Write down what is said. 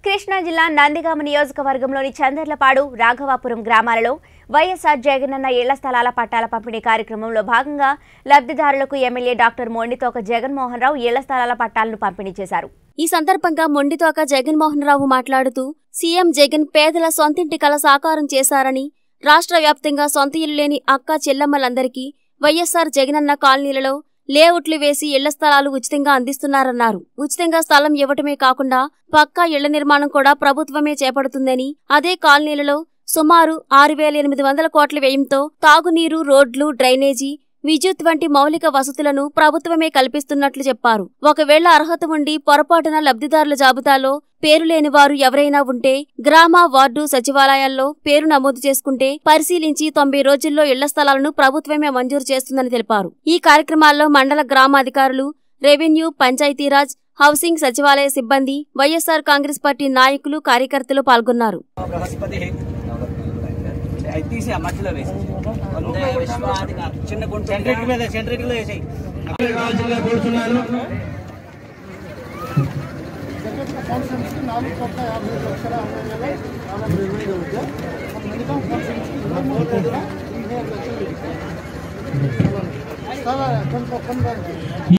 కృష్ణా జిల్లా నందిగామ నియోజకవర్గంలోని చందర్లపాడు రాఘవాపురం గ్రామాలలో వైఎస్ఆర్ జగనన్న ఇళ్ల స్థలాల పట్టాల పంపిణీ కార్యక్రమంలో భాగంగా లబ్ధిదారులకు ఎమ్మెల్యే డాక్టర్ మొండితోక జగన్మోహన్ రావు ఇళ్ల స్థలాల పట్టాలను పంపిణీ చేశారు ఈ సందర్భంగా మొండితోక జగన్మోహన్ రావు మాట్లాడుతూ సీఎం జగన్ పేదల సొంతింటి కల సాకారం చేశారని రాష్ట్ర వ్యాప్తంగా సొంత ఇల్లు లేని అక్క చెల్లమ్మలందరికీ వైఎస్ఆర్ జగనన్న కాలనీలలో లేఅవుట్లు వేసి ఇళ్ల స్థలాలు ఉచితంగా అందిస్తున్నారన్నారు ఉచితంగా స్థలం ఇవ్వటమే కాకుండా పక్కా ఇళ్ల నిర్మాణం కూడా ప్రభుత్వమే చేపడుతుందని అదే కాలనీలలో సుమారు ఆరు వేల ఎనిమిది వందల కోట్ల వ్యయంతో తాగునీరు రోడ్లు డ్రైనేజీ విద్యుత్ వంటి మౌలిక వసతులను ప్రభుత్వమే కల్పిస్తున్నట్లు చెప్పారు ఒకవేళ అర్హత ఉండి పొరపాటున లబ్ధిదారుల జాబితాలో పేరు లేని వారు ఎవరైనా ఉంటే గ్రామ వార్డు సచివాలయాల్లో పేరు నమోదు చేసుకుంటే పరిశీలించి తొంభై రోజుల్లో ఇళ్ల స్థలాలను ప్రభుత్వమే మంజూరు చేస్తుందని తెలిపారు ఈ కార్యక్రమాల్లో మండల గ్రామాధికారులు రెవెన్యూ పంచాయతీరాజ్ హౌసింగ్ సచివాలయ సిబ్బంది వైఎస్ఆర్ కాంగ్రెస్ పార్టీ నాయకులు కార్యకర్తలు పాల్గొన్నారు బృహస్పతి అది తీసి ఆ మధ్యలో వేసి వందే విశ్వాధిక చిన్న గుంట సెంట్రిక్ మీద సెంట్రిక్ లో వేసాయి చాలా కొంత కొంత